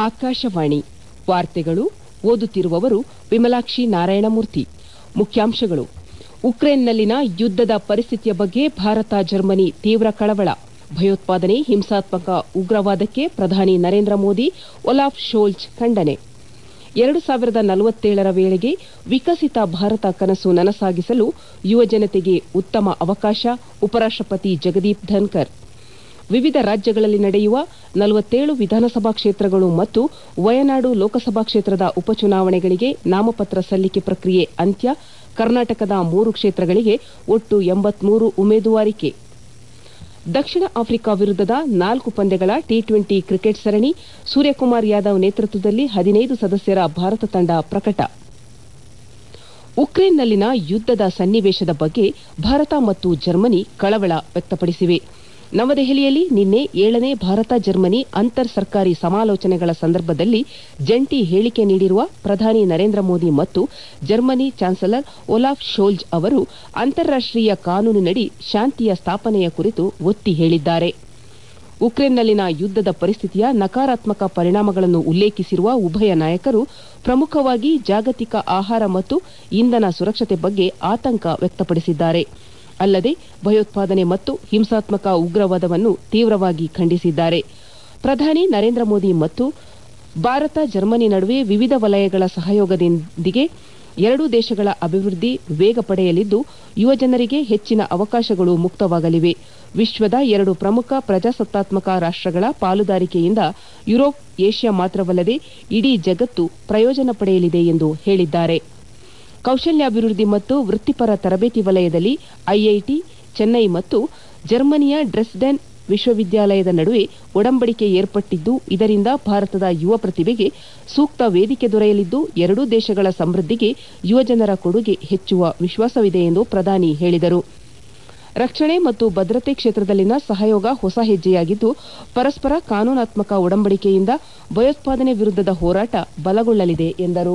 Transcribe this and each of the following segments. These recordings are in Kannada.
ಆಕಾಶವಾಣಿ ವಾರ್ತೆಗಳು ಓದುತ್ತಿರುವವರು ವಿಮಲಾಕ್ಷಿ ನಾರಾಯಣಮೂರ್ತಿ ಮುಖ್ಯಾಂಶಗಳು ಉಕ್ರೇನ್ನಲ್ಲಿನ ಯುದ್ದದ ಪರಿಸ್ಥಿತಿಯ ಬಗ್ಗೆ ಭಾರತ ಜರ್ಮನಿ ತೀವ್ರ ಕಳವಳ ಭಯೋತ್ಪಾದನೆ ಹಿಂಸಾತ್ಮಕ ಉಗ್ರವಾದಕ್ಕೆ ಪ್ರಧಾನಿ ನರೇಂದ್ರ ಮೋದಿ ಒಲಾಫ್ ಶೋಲ್ಜ್ ಖಂಡನೆ ಎರಡು ಸಾವಿರದ ನಲವತ್ತೇಳರ ವೇಳೆಗೆ ವಿಕಸಿತ ಭಾರತ ಕನಸು ನನಸಾಗಿಸಲು ಯುವಜನತೆಗೆ ಉತ್ತಮ ಅವಕಾಶ ಉಪರಾಷ್ಟಪತಿ ಜಗದೀಪ್ ಧನ್ಕರ್ ವಿವಿಧ ರಾಜ್ಯಗಳಲ್ಲಿ ನಡೆಯುವ ನಲವತ್ತೇಳು ವಿಧಾನಸಭಾ ಕ್ಷೇತ್ರಗಳು ಮತ್ತು ವಯನಾಡು ಲೋಕಸಭಾ ಕ್ಷೇತ್ರದ ಉಪಚುನಾವಣೆಗಳಿಗೆ ನಾಮಪತ್ರ ಸಲ್ಲಿಕೆ ಪ್ರಕ್ರಿಯೆ ಅಂತ್ಯ ಕರ್ನಾಟಕದ ಮೂರು ಕ್ಷೇತ್ರಗಳಿಗೆ ಒಟ್ಟು ಎಂಬತ್ಮೂರು ಉಮೇದುವಾರಿಕೆ ದಕ್ಷಿಣ ಆಫ್ರಿಕಾ ವಿರುದ್ದದ ನಾಲ್ಕು ಪಂದ್ಯಗಳ ಟಿ ಟ್ವೆಂಟಿ ಕ್ರಿಕೆಟ್ ಸರಣಿ ಸೂರ್ಯಕುಮಾರ್ ಯಾದವ್ ನೇತೃತ್ವದಲ್ಲಿ ಹದಿನೈದು ಸದಸ್ಯರ ಭಾರತ ತಂಡ ಪ್ರಕಟ ಉಕ್ರೇನ್ನಲ್ಲಿನ ಯುದ್ದದ ಸನ್ನಿವೇಶದ ಬಗ್ಗೆ ಭಾರತ ಮತ್ತು ಜರ್ಮನಿ ಕಳವಳ ವ್ಯಕ್ತಪಡಿಸಿವೆ ನವದೆಹಲಿಯಲ್ಲಿ ನಿನ್ನೆ ಏಳನೇ ಭಾರತ ಜರ್ಮನಿ ಅಂತರ್ ಸರ್ಕಾರಿ ಸಮಾಲೋಚನೆಗಳ ಸಂದರ್ಭದಲ್ಲಿ ಜಂಟಿ ಹೇಳಿಕೆ ನೀಡಿರುವ ಪ್ರಧಾನಿ ನರೇಂದ್ರ ಮೋದಿ ಮತ್ತು ಜರ್ಮನಿ ಚಾನ್ಸಲರ್ ಒಲಾಫ್ ಶೋಲ್ಜ್ ಅವರು ಅಂತಾರಾಷ್ಟೀಯ ಕಾನೂನಿನಡಿ ಶಾಂತಿಯ ಸ್ಥಾಪನೆಯ ಕುರಿತು ಒತ್ತಿ ಹೇಳಿದ್ದಾರೆ ಉಕ್ರೇನ್ನಲ್ಲಿನ ಯುದ್ದದ ಪರಿಸ್ಥಿತಿಯ ನಕಾರಾತ್ಮಕ ಪರಿಣಾಮಗಳನ್ನು ಉಲ್ಲೇಖಿಸಿರುವ ಉಭಯ ನಾಯಕರು ಪ್ರಮುಖವಾಗಿ ಜಾಗತಿಕ ಆಹಾರ ಮತ್ತು ಇಂಧನ ಸುರಕ್ಷತೆ ಬಗ್ಗೆ ಆತಂಕ ವ್ಯಕ್ತಪಡಿಸಿದ್ದಾರೆ ಅಲ್ಲದೆ ಭಯೋತ್ಪಾದನೆ ಮತ್ತು ಹಿಂಸಾತ್ಮಕ ಉಗ್ರವಾದವನ್ನು ತೀವ್ರವಾಗಿ ಖಂಡಿಸಿದ್ದಾರೆ ಪ್ರಧಾನಿ ನರೇಂದ್ರ ಮೋದಿ ಮತ್ತು ಭಾರತ ಜರ್ಮನಿ ನಡುವೆ ವಿವಿಧ ವಲಯಗಳ ಸಹಯೋಗದೊಂದಿಗೆ ಎರಡೂ ದೇಶಗಳ ಅಭಿವೃದ್ಧಿ ವೇಗ ಪಡೆಯಲಿದ್ದು ಯುವಜನರಿಗೆ ಹೆಚ್ಚಿನ ಅವಕಾಶಗಳು ಮುಕ್ತವಾಗಲಿವೆ ವಿಶ್ವದ ಎರಡು ಪ್ರಮುಖ ಪ್ರಜಾಸತ್ತಾತ್ಮಕ ರಾಷ್ಟಗಳ ಪಾಲುದಾರಿಕೆಯಿಂದ ಯುರೋಪ್ ಏಷ್ಯಾ ಮಾತ್ರವಲ್ಲದೆ ಇಡೀ ಜಗತ್ತು ಪ್ರಯೋಜನ ಪಡೆಯಲಿದೆ ಎಂದು ಹೇಳಿದ್ದಾರೆ ಕೌಶಲ್ಯಾಭಿವೃದ್ಧಿ ಮತ್ತು ವೃತ್ತಿಪರ ತರಬೇತಿ ವಲಯದಲ್ಲಿ ಐಐಟಿ ಚೆನ್ನೈ ಮತ್ತು ಜರ್ಮನಿಯ ಡ್ರೆಸ್ಡೆನ್ ವಿಶ್ವವಿದ್ಯಾಲಯದ ನಡುವೆ ಒಡಂಬಡಿಕೆ ಏರ್ಪಟ್ಟಿದ್ದು ಇದರಿಂದ ಭಾರತದ ಯುವ ಪ್ರತಿಭೆಗೆ ಸೂಕ್ತ ವೇದಿಕೆ ದೊರೆಯಲಿದ್ದು ಎರಡೂ ದೇಶಗಳ ಸಮೃದ್ಧಿಗೆ ಯುವಜನರ ಕೊಡುಗೆ ಹೆಚ್ಚುವ ವಿಶ್ವಾಸವಿದೆ ಎಂದು ಪ್ರಧಾನಿ ಹೇಳಿದರು ರಕ್ಷಣೆ ಮತ್ತು ಭದ್ರತೆ ಕ್ಷೇತ್ರದಲ್ಲಿನ ಸಹಯೋಗ ಹೊಸ ಹೆಜ್ಜೆಯಾಗಿದ್ದು ಪರಸ್ಪರ ಕಾನೂನಾತ್ಮಕ ಒಡಂಬಡಿಕೆಯಿಂದ ಭಯೋತ್ಪಾದನೆ ವಿರುದ್ದದ ಹೋರಾಟ ಬಲಗೊಳ್ಳಲಿದೆ ಎಂದರು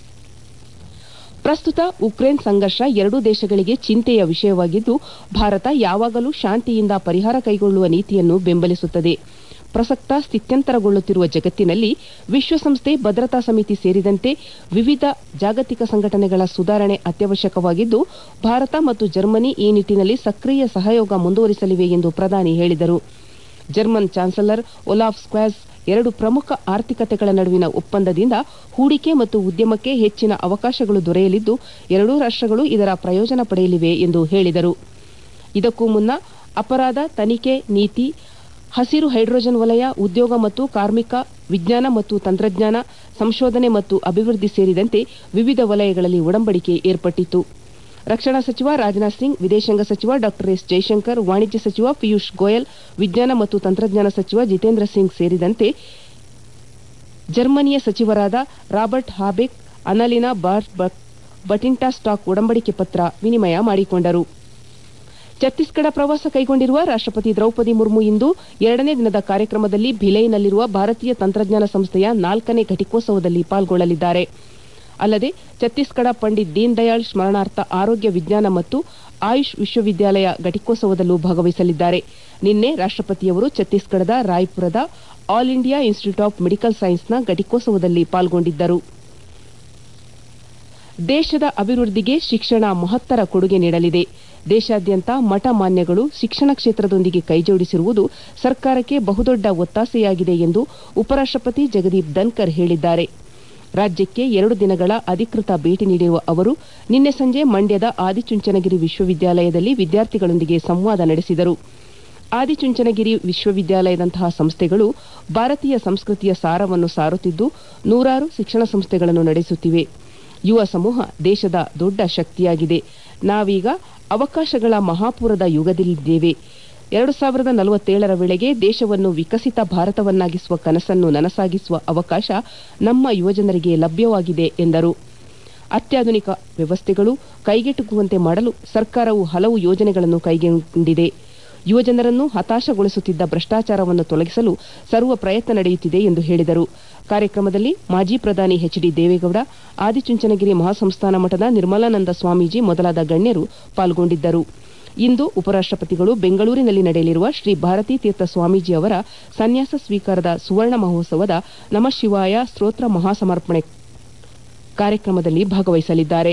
ಪ್ರಸ್ತುತ ಉಕ್ರೇನ್ ಸಂಘರ್ಷ ಎರಡೂ ದೇಶಗಳಿಗೆ ಚಿಂತೆಯ ವಿಷಯವಾಗಿದ್ದು ಭಾರತ ಯಾವಾಗಲೂ ಶಾಂತಿಯಿಂದ ಪರಿಹಾರ ಕೈಗೊಳ್ಳುವ ನೀತಿಯನ್ನು ಬೆಂಬಲಿಸುತ್ತದೆ ಪ್ರಸಕ್ತ ಸ್ಥಿತ್ಯಂತರಗೊಳ್ಳುತ್ತಿರುವ ಜಗತ್ತಿನಲ್ಲಿ ವಿಶ್ವಸಂಸ್ಥೆ ಭದ್ರತಾ ಸಮಿತಿ ಸೇರಿದಂತೆ ವಿವಿಧ ಜಾಗತಿಕ ಸಂಘಟನೆಗಳ ಸುಧಾರಣೆ ಅತ್ಯವಶ್ಯಕವಾಗಿದ್ದು ಭಾರತ ಮತ್ತು ಜರ್ಮನಿ ಈ ನಿಟ್ಟಿನಲ್ಲಿ ಸಕ್ರಿಯ ಸಹಯೋಗ ಮುಂದುವರಿಸಲಿವೆ ಎಂದು ಪ್ರಧಾನಿ ಹೇಳಿದರು ಜರ್ಮನ್ ಚಾನ್ಸಲರ್ ಒಲಾಫ್ ಸ್ಕ್ವಾಸ್ ಎರಡು ಪ್ರಮುಖ ಆರ್ಥಿಕತೆಗಳ ನಡುವಿನ ಒಪ್ಪಂದದಿಂದ ಹೂಡಿಕೆ ಮತ್ತು ಉದ್ಯಮಕ್ಕೆ ಹೆಚ್ಚಿನ ಅವಕಾಶಗಳು ದೊರೆಯಲಿದ್ದು ಎರಡೂ ರಾಷ್ಟಗಳು ಇದರ ಪ್ರಯೋಜನ ಪಡೆಯಲಿವೆ ಎಂದು ಹೇಳಿದರು ಇದಕ್ಕೂ ಮುನ್ನ ಅಪರಾಧ ತನಿಖೆ ನೀತಿ ಹಸಿರು ಹೈಡ್ರೋಜನ್ ವಲಯ ಉದ್ಯೋಗ ಮತ್ತು ಕಾರ್ಮಿಕ ವಿಜ್ಞಾನ ಮತ್ತು ತಂತ್ರಜ್ಞಾನ ಸಂಶೋಧನೆ ಮತ್ತು ಅಭಿವೃದ್ಧಿ ಸೇರಿದಂತೆ ವಿವಿಧ ವಲಯಗಳಲ್ಲಿ ಒಡಂಬಡಿಕೆ ಏರ್ಪಟ್ಟಿತು ರಕ್ಷಣಾ ಸಚಿವ ರಾಜನಾಥ್ ಸಿಂಗ್ ವಿದೇಶಾಂಗ ಸಚಿವ ಡಾ ಎಸ್ ಜೈಶಂಕರ್ ವಾಣಿಜ್ಯ ಸಚಿವ ಪಿಯೂಷ್ ಗೋಯಲ್ ವಿಜ್ಞಾನ ಮತ್ತು ತಂತ್ರಜ್ಞಾನ ಸಚಿವ ಜಿತೇಂದ್ರ ಸಿಂಗ್ ಸೇರಿದಂತೆ ಜರ್ಮನಿಯ ಸಚಿವರಾದ ರಾಬರ್ಟ್ ಹಾಬೆಕ್ ಅನಲಿನಾ ಬಟಿಂಟಾ ಸ್ಟಾಕ್ ಒಡಂಬಡಿಕೆ ಪತ್ರ ವಿನಿಮಯ ಮಾಡಿಕೊಂಡರು ಛತ್ತೀಸ್ಗಢ ಪ್ರವಾಸ ಕೈಗೊಂಡಿರುವ ರಾಷ್ಟಪತಿ ದ್ರೌಪದಿ ಮುರ್ಮು ಇಂದು ಎರಡನೇ ದಿನದ ಕಾರ್ಯಕ್ರಮದಲ್ಲಿ ಭಿಲೈನಲ್ಲಿರುವ ಭಾರತೀಯ ತಂತ್ರಜ್ಞಾನ ಸಂಸ್ಥೆಯ ನಾಲ್ಕನೇ ಘಟಿಕೋತ್ಸವದಲ್ಲಿ ಪಾಲ್ಗೊಳ್ಳಲಿದ್ದಾರೆ ಅಲ್ಲದೆ ಛತ್ತೀಸ್ಗಢ ಪಂಡಿತ್ ದೀನ್ ದಯಾಳ್ ಸ್ಮರಣಾರ್ಥ ಆರೋಗ್ಯ ವಿಜ್ಞಾನ ಮತ್ತು ಆಯುಷ್ ವಿಶ್ವವಿದ್ಯಾಲಯ ಘಟಿಕೋತ್ಸವದಲ್ಲೂ ಭಾಗವಹಿಸಲಿದ್ದಾರೆ ನಿನ್ನೆ ರಾಷ್ಟಪತಿಯವರು ಛತ್ತೀಸ್ಗಢದ ರಾಯ್ಪುರದ All India Institute of Medical ಸೈನ್ಸ್ನ ಘಟಿಕೋತ್ಸವದಲ್ಲಿ ಪಾಲ್ಗೊಂಡಿದ್ದರು ದೇಶದ ಅಭಿವೃದ್ಧಿಗೆ ಶಿಕ್ಷಣ ಮಹತ್ತರ ಕೊಡುಗೆ ನೀಡಲಿದೆ ದೇಶಾದ್ಯಂತ ಮಠ ಮಾನ್ಯಗಳು ಶಿಕ್ಷಣ ಕ್ಷೇತ್ರದೊಂದಿಗೆ ಕೈಜೋಡಿಸಿರುವುದು ಸರ್ಕಾರಕ್ಕೆ ಬಹುದೊಡ್ಡ ಒತ್ತಾಸೆಯಾಗಿದೆ ಎಂದು ಉಪರಾಷ್ಟಪತಿ ಜಗದೀಪ್ ಧನ್ಕರ್ ಹೇಳಿದ್ದಾರೆ ರಾಜ್ಯಕ್ಕೆ ಎರಡು ದಿನಗಳ ಅಧಿಕೃತ ಭೇಟಿ ನೀಡಿರುವ ಅವರು ನಿನ್ನೆ ಸಂಜೆ ಮಂಡ್ಯದ ಆದಿಚುಂಚನಗಿರಿ ವಿಶ್ವವಿದ್ಯಾಲಯದಲ್ಲಿ ವಿದ್ಯಾರ್ಥಿಗಳೊಂದಿಗೆ ಸಂವಾದ ನಡೆಸಿದರು ಆದಿಚುಂಚನಗಿರಿ ವಿಶ್ವವಿದ್ಯಾಲಯದಂತಹ ಸಂಸ್ಥೆಗಳು ಭಾರತೀಯ ಸಂಸ್ಕೃತಿಯ ಸಾರವನ್ನು ಸಾರುತ್ತಿದ್ದು ನೂರಾರು ಶಿಕ್ಷಣ ಸಂಸ್ಥೆಗಳನ್ನು ನಡೆಸುತ್ತಿವೆ ಯುವ ಸಮೂಹ ದೇಶದ ದೊಡ್ಡ ಶಕ್ತಿಯಾಗಿದೆ ನಾವೀಗ ಅವಕಾಶಗಳ ಮಹಾಪುರದ ಯುಗದಲ್ಲಿದ್ದೇವೆ ಎರಡು ಸಾವಿರದ ನಲವತ್ತೇಳರ ವೇಳೆಗೆ ದೇಶವನ್ನು ವಿಕಸಿತ ಭಾರತವನ್ನಾಗಿಸುವ ಕನಸನ್ನು ನನಸಾಗಿಸುವ ಅವಕಾಶ ನಮ್ಮ ಯುವಜನರಿಗೆ ಲಭ್ಯವಾಗಿದೆ ಎಂದರು ಅತ್ಯಾಧುನಿಕ ವ್ಯವಸ್ಥೆಗಳು ಕೈಗೆಟುಕುವಂತೆ ಮಾಡಲು ಸರ್ಕಾರವು ಹಲವು ಯೋಜನೆಗಳನ್ನು ಕೈಗೊಂಡಿದೆ ಯುವಜನರನ್ನು ಹತಾಶಗೊಳಿಸುತ್ತಿದ್ದ ಭ್ರಷ್ಟಾಚಾರವನ್ನು ತೊಲಗಿಸಲು ಸರ್ವ ಪ್ರಯತ್ನ ನಡೆಯುತ್ತಿದೆ ಎಂದು ಹೇಳಿದರು ಕಾರ್ಯಕ್ರಮದಲ್ಲಿ ಮಾಜಿ ಪ್ರಧಾನಿ ಎಚ್ ಡಿ ದೇವೇಗೌಡ ಆದಿಚುಂಚನಗಿರಿ ಮಹಾಸಂಸ್ಥಾನ ಮಠದ ನಿರ್ಮಲಾನಂದ ಸ್ವಾಮೀಜಿ ಮೊದಲಾದ ಗಣ್ಯರು ಪಾಲ್ಗೊಂಡಿದ್ದರು ಇಂದು ಉಪರಾಷ್ಟಪತಿಗಳು ಬೆಂಗಳೂರಿನಲ್ಲಿ ನಡೆಯಲಿರುವ ಶ್ರೀ ಭಾರತೀ ತೀರ್ಥ ಸ್ವಾಮೀಜಿ ಅವರ ಸನ್ಯಾಸ ಸ್ವೀಕಾರದ ಸುವರ್ಣ ಮಹೋತ್ಸವದ ನಮಃಶಿವಾಯ ಸ್ತೋತ್ರ ಮಹಾಸಮರ್ಪಣೆ ಕಾರ್ಯಕ್ರಮದಲ್ಲಿ ಭಾಗವಹಿಸಲಿದ್ದಾರೆ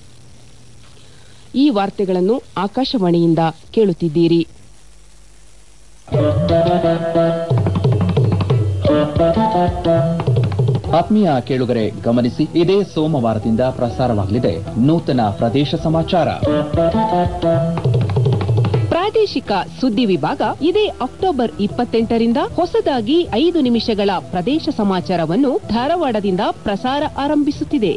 ಈ ವಾರ್ತೆಗಳನ್ನು ಆಕಾಶವಾಣಿಯಿಂದ ಕೇಳುತ್ತಿದ್ದೀರಿ ಆತ್ಮೀಯ ಕೇಳುಗರೆ ಗಮನಿಸಿ ಇದೇ ಸೋಮವಾರದಿಂದ ಪ್ರಸಾರವಾಗಲಿದೆ ನೂತನ ಪ್ರದೇಶ ಸಮಾಚಾರ ಪ್ರಾದೇಶಿಕ ಸುದ್ದಿ ವಿಭಾಗ ಇದೇ ಅಕ್ಟೋಬರ್ ಇಪ್ಪತ್ತೆಂಟರಿಂದ ಹೊಸದಾಗಿ ಐದು ನಿಮಿಷಗಳ ಪ್ರದೇಶ ಸಮಾಚಾರವನ್ನು ಧಾರವಾಡದಿಂದ ಪ್ರಸಾರ ಆರಂಭಿಸುತ್ತಿದೆ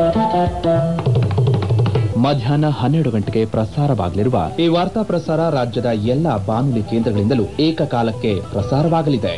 ಮಧ್ಯಾಹ್ನ ಹನ್ನೆರಡು ಗಂಟೆಗೆ ಪ್ರಸಾರವಾಗಲಿರುವ ಈ ವಾರ್ತಾ ಪ್ರಸಾರ ರಾಜ್ಯದ ಎಲ್ಲ ಬಾನುಲಿ ಕೇಂದ್ರಗಳಿಂದಲೂ ಏಕಕಾಲಕ್ಕೆ ಪ್ರಸಾರವಾಗಲಿದೆ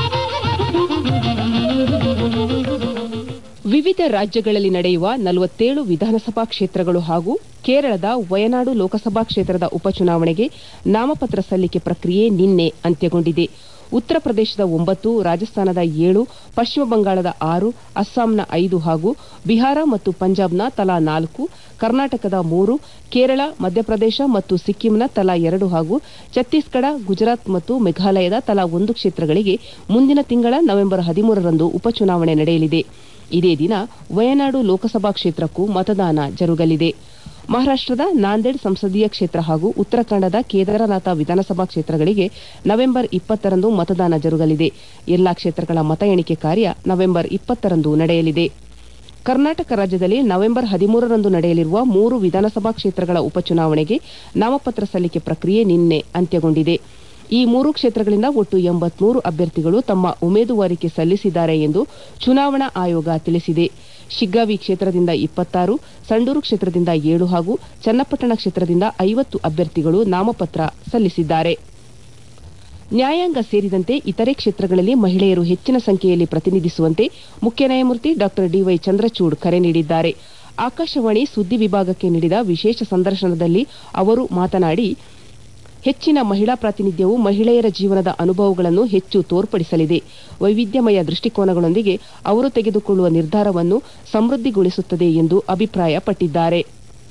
ವಿವಿಧ ರಾಜ್ಯಗಳಲ್ಲಿ ನಡೆಯುವ ನಲವತ್ತೇಳು ವಿಧಾನಸಭಾ ಕ್ಷೇತ್ರಗಳು ಹಾಗೂ ಕೇರಳದ ವಯನಾಡು ಲೋಕಸಭಾ ಕ್ಷೇತ್ರದ ಉಪಚುನಾವಣೆಗೆ ನಾಮಪತ್ರ ಸಲ್ಲಿಕೆ ಪ್ರಕ್ರಿಯೆ ನಿನ್ನೆ ಅಂತ್ಯಗೊಂಡಿದೆ ಉತ್ತರ ಪ್ರದೇಶದ ಒಂಬತ್ತು ರಾಜಸ್ಥಾನದ ಏಳು ಪಶ್ಚಿಮ ಬಂಗಾಳದ ಆರು ಅಸ್ಸಾಂನ ಐದು ಹಾಗೂ ಬಿಹಾರ ಮತ್ತು ಪಂಜಾಬ್ನ ತಲಾ ನಾಲ್ಕು ಕರ್ನಾಟಕದ ಮೂರು ಕೇರಳ ಮಧ್ಯಪ್ರದೇಶ ಮತ್ತು ಸಿಕ್ಕಿಂನ ತಲಾ ಎರಡು ಹಾಗೂ ಛತ್ತೀಸ್ಗಢ ಗುಜರಾತ್ ಮತ್ತು ಮೇಘಾಲಯದ ತಲಾ ಒಂದು ಕ್ಷೇತ್ರಗಳಿಗೆ ಮುಂದಿನ ತಿಂಗಳ ನವೆಂಬರ್ ಹದಿಮೂರರಂದು ಉಪಚುನಾವಣೆ ನಡೆಯಲಿದೆ ಇದೇ ದಿನ ವಯನಾಡು ಲೋಕಸಭಾ ಕ್ಷೇತ್ರಕ್ಕೂ ಮತದಾನ ಜರುಗಲಿದೆ ಮಹಾರಾಷ್ಟದ ನಾಂದೇಡ್ ಸಂಸದೀಯ ಕ್ಷೇತ್ರ ಹಾಗೂ ಉತ್ತರಾಖಂಡದ ಕೇದಾರನಾಥ ವಿಧಾನಸಭಾ ಕ್ಷೇತ್ರಗಳಿಗೆ ನವೆಂಬರ್ ಇಪ್ಪತ್ತರಂದು ಮತದಾನ ಜರುಗಲಿದೆ ಎಲ್ಲಾ ಕ್ಷೇತ್ರಗಳ ಮತ ಎಣಿಕೆ ಕಾರ್ಯ ನವೆಂಬರ್ ಇಪ್ಪತ್ತರಂದು ನಡೆಯಲಿದೆ ಕರ್ನಾಟಕ ರಾಜ್ಯದಲ್ಲಿ ನವೆಂಬರ್ ಹದಿಮೂರರಂದು ನಡೆಯಲಿರುವ ಮೂರು ವಿಧಾನಸಭಾ ಕ್ಷೇತ್ರಗಳ ಉಪಚುನಾವಣೆಗೆ ನಾಮಪತ್ರ ಸಲ್ಲಿಕೆ ಪ್ರಕ್ರಿಯೆ ನಿನ್ನೆ ಅಂತ್ಯಗೊಂಡಿದೆ ಈ ಮೂರು ಕ್ಷೇತ್ರಗಳಿಂದ ಒಟ್ಟು ಎಂಬತ್ಮೂರು ಅಭ್ಯರ್ಥಿಗಳು ತಮ್ಮ ಉಮೇದುವಾರಿಕೆ ಸಲ್ಲಿಸಿದ್ದಾರೆ ಎಂದು ಚುನಾವಣಾ ಆಯೋಗ ತಿಳಿಸಿದೆ ಶಿಗ್ಗಾವಿ ಕ್ಷೇತ್ರದಿಂದ ಇಪ್ಪತ್ತಾರು ಸಂಡೂರು ಕ್ಷೇತ್ರದಿಂದ ಏಳು ಹಾಗೂ ಚನ್ನಪಟ್ಟಣ ಕ್ಷೇತ್ರದಿಂದ ಐವತ್ತು ಅಭ್ಯರ್ಥಿಗಳು ನಾಮಪತ್ರ ಸಲ್ಲಿಸಿದ್ದಾರೆ ನ್ಯಾಯಾಂಗ ಸೇರಿದಂತೆ ಇತರೆ ಕ್ಷೇತ್ರಗಳಲ್ಲಿ ಮಹಿಳೆಯರು ಹೆಚ್ಚಿನ ಸಂಖ್ಯೆಯಲ್ಲಿ ಪ್ರತಿನಿಧಿಸುವಂತೆ ಮುಖ್ಯ ನ್ಯಾಯಮೂರ್ತಿ ಡಾ ಡಿವೈ ಚಂದ್ರಚೂಡ್ ಕರೆ ನೀಡಿದ್ದಾರೆ ಆಕಾಶವಾಣಿ ಸುದ್ದಿ ವಿಭಾಗಕ್ಕೆ ನೀಡಿದ ವಿಶೇಷ ಸಂದರ್ಶನದಲ್ಲಿ ಅವರು ಮಾತನಾಡಿ ಹೆಚ್ಚಿನ ಮಹಿಳಾ ಪ್ರಾತಿನಿಧ್ಯವು ಮಹಿಳೆಯರ ಜೀವನದ ಅನುಭವಗಳನ್ನು ಹೆಚ್ಚು ತೋರ್ಪಡಿಸಲಿದೆ ವೈವಿಧ್ಯಮಯ ದೃಷ್ಟಿಕೋನಗಳೊಂದಿಗೆ ಅವರು ತೆಗೆದುಕೊಳ್ಳುವ ನಿರ್ಧಾರವನ್ನು ಸಮೃದ್ಧಿಗೊಳಿಸುತ್ತದೆ ಎಂದು ಅಭಿಪ್ರಾಯಪಟ್ಟಿದ್ದಾರೆ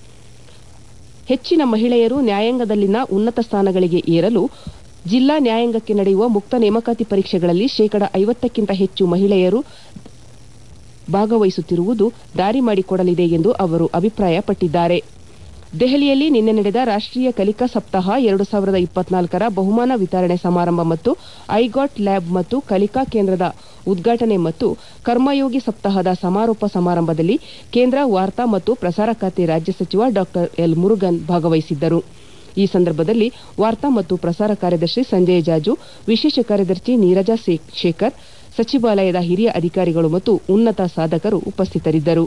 ಹೆಚ್ಚಿನ ಮಹಿಳೆಯರು ನ್ಯಾಯಾಂಗದಲ್ಲಿನ ಉನ್ನತ ಸ್ಥಾನಗಳಿಗೆ ಏರಲು ಜಿಲ್ಲಾ ನ್ಯಾಯಾಂಗಕ್ಕೆ ನಡೆಯುವ ಮುಕ್ತ ನೇಮಕಾತಿ ಪರೀಕ್ಷೆಗಳಲ್ಲಿ ಶೇಕಡ ಐವತ್ತಕ್ಕಿಂತ ಹೆಚ್ಚು ಮಹಿಳೆಯರು ಭಾಗವಹಿಸುತ್ತಿರುವುದು ದಾರಿ ಮಾಡಿಕೊಡಲಿದೆ ಎಂದು ಅವರು ಅಭಿಪ್ರಾಯಪಟ್ಟಿದ್ದಾರೆ ದೆಹಲಿಯಲ್ಲಿ ನಿನ್ನೆ ನಡೆದ ರಾಷ್ಟೀಯ ಕಲಿಕಾ ಸಪ್ತಾಹ ಎರಡು ಸಾವಿರದ ಇಪ್ಪತ್ನಾಲ್ಕರ ಬಹುಮಾನ ವಿತರಣೆ ಸಮಾರಂಭ ಮತ್ತು ಐಗಾಟ್ ಲ್ಯಾಬ್ ಮತ್ತು ಕಲಿಕಾ ಕೇಂದ್ರದ ಉದ್ಘಾಟನೆ ಮತ್ತು ಕರ್ಮಯೋಗಿ ಸಪ್ತಾಹದ ಸಮಾರೋಪ ಸಮಾರಂಭದಲ್ಲಿ ಕೇಂದ್ರ ವಾರ್ತಾ ಮತ್ತು ಪ್ರಸಾರ ಖಾತೆ ರಾಜ್ಯ ಸಚಿವ ಡಾ ಎಲ್ ಮುರುಗನ್ ಭಾಗವಹಿಸಿದ್ದರು ಈ ಸಂದರ್ಭದಲ್ಲಿ ವಾರ್ತಾ ಮತ್ತು ಪ್ರಸಾರ ಕಾರ್ಯದರ್ಶಿ ಸಂಜಯ್ ಜಾಜು ವಿಶೇಷ ಕಾರ್ಯದರ್ಶಿ ನೀರಜಾ ಶೇಖರ್ ಸಚಿವಾಲಯದ ಹಿರಿಯ ಅಧಿಕಾರಿಗಳು ಮತ್ತು ಉನ್ನತ ಸಾಧಕರು ಉಪಸ್ಥಿತರಿದ್ದರು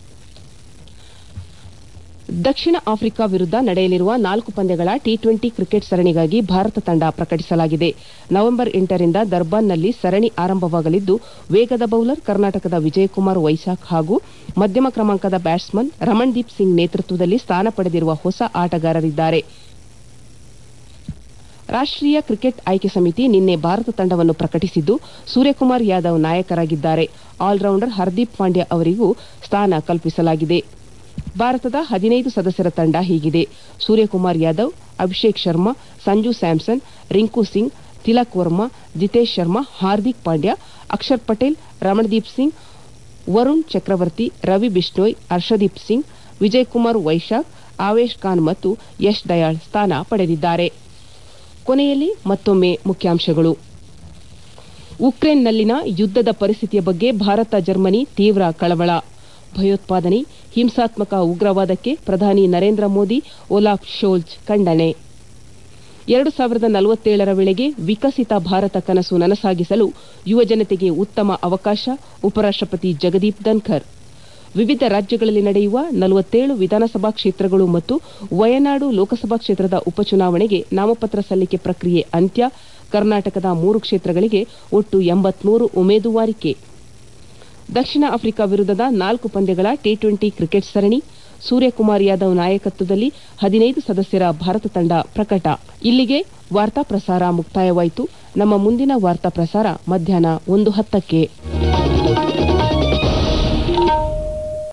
ದಕ್ಷಿಣ ಆಫ್ರಿಕಾ ವಿರುದ್ಧ ನಡೆಯಲಿರುವ ನಾಲ್ಕು ಪಂದ್ಯಗಳ ಟಿ ಟ್ವೆಂಟಿ ಕ್ರಿಕೆಟ್ ಸರಣಿಗಾಗಿ ಭಾರತ ತಂಡ ಪ್ರಕಟಿಸಲಾಗಿದೆ ನವೆಂಬರ್ ಎಂಟರಿಂದ ದರ್ಬಾನ್ನಲ್ಲಿ ಸರಣಿ ಆರಂಭವಾಗಲಿದ್ದು ವೇಗದ ಬೌಲರ್ ಕರ್ನಾಟಕದ ವಿಜಯಕುಮಾರ್ ವೈಶಾಖ್ ಹಾಗೂ ಮಧ್ಯಮ ಕ್ರಮಾಂಕದ ಬ್ಯಾಟ್ಸ್ಮನ್ ರಮಣ್ದೀಪ್ ಸಿಂಗ್ ನೇತೃತ್ವದಲ್ಲಿ ಸ್ಥಾನ ಪಡೆದಿರುವ ಹೊಸ ಆಟಗಾರರಿದ್ದಾರೆ ರಾಷ್ಟೀಯ ಕ್ರಿಕೆಟ್ ಆಯ್ಕೆ ಸಮಿತಿ ನಿನ್ನೆ ಭಾರತ ತಂಡವನ್ನು ಪ್ರಕಟಿಸಿದ್ದು ಸೂರ್ಯಕುಮಾರ್ ಯಾದವ್ ನಾಯಕರಾಗಿದ್ದಾರೆ ಆಲ್ರೌಂಡರ್ ಹರ್ದೀಪ್ ಪಾಂಡ್ಯ ಅವರಿಗೂ ಸ್ಥಾನ ಕಲ್ಪಿಸಲಾಗಿದೆ ಭಾರತದ ಹದಿನೈದು ಸದಸ್ಯರ ತಂಡ ಹೀಗಿದೆ ಸೂರ್ಯಕುಮಾರ್ ಯಾದವ್ ಅಭಿಷೇಕ್ ಶರ್ಮಾ ಸಂಜು ಸ್ಯಾಮ್ಸನ್ ರಿಂಕು ಸಿಂಗ್ ತಿಲಕ್ ವರ್ಮಾ ಜಿತೇಶ್ ಶರ್ಮಾ ಹಾರ್ದಿಕ್ ಪಾಂಡ್ಯ ಅಕ್ಷರ್ ಪಟೇಲ್ ರಮಣದೀಪ್ ಸಿಂಗ್ ವರುಣ್ ಚಕ್ರವರ್ತಿ ರವಿ ಬಿಷ್ಣೋಯ್ ಹರ್ಷದೀಪ್ ಸಿಂಗ್ ವಿಜಯ್ ಕುಮಾರ್ ವೈಶಾಖ್ ಆವೇಶ್ ಖಾನ್ ಮತ್ತು ಯಶ್ ದಯಾಳ್ ಸ್ಥಾನ ಪಡೆದಿದ್ದಾರೆ ಕೊನೆಯಲ್ಲಿ ಮತ್ತೊಮ್ಮೆ ಮುಖ್ಯಾಂಶಗಳು ಉಕ್ರೇನ್ನಲ್ಲಿನ ಯುದ್ದದ ಪರಿಸ್ಥಿತಿಯ ಬಗ್ಗೆ ಭಾರತ ಜರ್ಮನಿ ತೀವ್ರ ಕಳವಳ ಭಯೋತ್ಪಾದನೆ ಹಿಂಸಾತ್ಮಕ ಉಗ್ರವಾದಕ್ಕೆ ಪ್ರಧಾನಿ ನರೇಂದ್ರ ಮೋದಿ ಒಲಾಫ್ ಶೋಲ್ಜ್ ಖಂಡನೆ ಎರಡು ಸಾವಿರದ ನಲವತ್ತೇಳರ ವೇಳೆಗೆ ವಿಕಸಿತ ಭಾರತ ಕನಸು ನನಸಾಗಿಸಲು ಯುವಜನತೆಗೆ ಉತ್ತಮ ಅವಕಾಶ ಉಪರಾಷ್ಟಪತಿ ಜಗದೀಪ್ ಧನ್ಖರ್ ವಿವಿಧ ರಾಜ್ಯಗಳಲ್ಲಿ ನಡೆಯುವ ನಲವತ್ತೇಳು ವಿಧಾನಸಭಾ ಕ್ಷೇತ್ರಗಳು ಮತ್ತು ವಯನಾಡು ಲೋಕಸಭಾ ಕ್ಷೇತ್ರದ ಉಪಚುನಾವಣೆಗೆ ನಾಮಪತ್ರ ಸಲ್ಲಿಕೆ ಪ್ರಕ್ರಿಯೆ ಅಂತ್ಯ ಕರ್ನಾಟಕದ ಮೂರು ಕ್ಷೇತ್ರಗಳಿಗೆ ಒಟ್ಟು ಎಂಬತ್ಮೂರು ಉಮೇದುವಾರಿಕೆ ದಕ್ಷಿಣ ಆಫ್ರಿಕಾ ವಿರುದ್ಧದ ನಾಲ್ಕು ಪಂದ್ಯಗಳ ಟಿ ಟ್ವೆಂಟಿ ಕ್ರಿಕೆಟ್ ಸರಣಿ ಸೂರ್ಯಕುಮಾರ್ ಯಾದವ್ ನಾಯಕತ್ವದಲ್ಲಿ ಹದಿನೈದು ಸದಸ್ಯರ ಭಾರತ ತಂಡ ಪ್ರಕಟ ಇಲ್ಲಿಗೆ ವಾರ್ತಾ ಪ್ರಸಾರ ಮುಕ್ತಾಯವಾಯಿತು ನಮ್ಮ ಮುಂದಿನ ವಾರ್ತಾ ಪ್ರಸಾರ ಮಧ್ಯಾಹ್ನ ಒಂದು ಹತ್ತಕ್ಕೆ